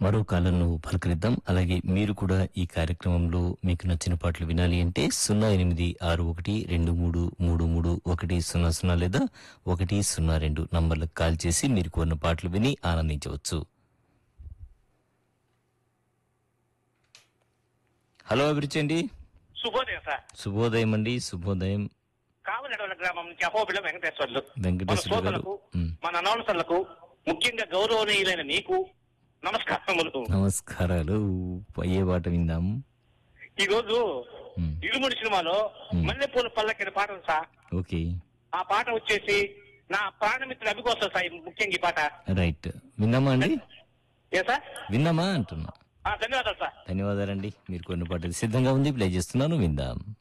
మరో కాలంలో పలకరిద్దాం అలాగే మీరు కూడా ఈ కార్యక్రమంలో మీకు నచ్చిన పాటలు వినాలి అంటే సున్నా ఎనిమిది ఆరు ఒకటి రెండు మూడు మూడు మూడు ఒకటి సున్నా సున్నా లేదా ఒకటి సున్నా రెండు నంబర్లకు కాల్ చేసి మీరు కోరిన పాటలు విని ఆనందించవచ్చు హలో అభిరుచి అండి శుభోదయం సార్ శుభోదయం అండి శుభోదయం కావలడవల గ్రామం నుంచి అహోబిల వెంకటేశ్వర్లు మన వెంకటేశ్వర గారు శ్రోతలకు మ్. మన అనౌన్సర్లకు ముఖ్యంగా గౌరవనీయులైన మీకు నమస్కారములు నమస్కారాలు అయ్యే పాట విందాం ఈ రోజు మ్. ఇరుముడి సినిమాలో మ్. మల్లెపూల పల్లకిన పాట ఉంది సార్ ఓకే ఆ పాట వచ్చేసి నా ప్రాణమిత్రుడు అభికోసం సార్ ఈ ముఖ్యంగా ఈ పాట రైట్ విందామా అండి ఏ సార్ విందామా అంటున్నా ఆ, ధన్యవాదాలు సార్ ధన్యవాదాలండి మీరు కొన్ని పాటలు సిద్ధంగా ఉంది ప్లే చేస్తున్నాను విందాం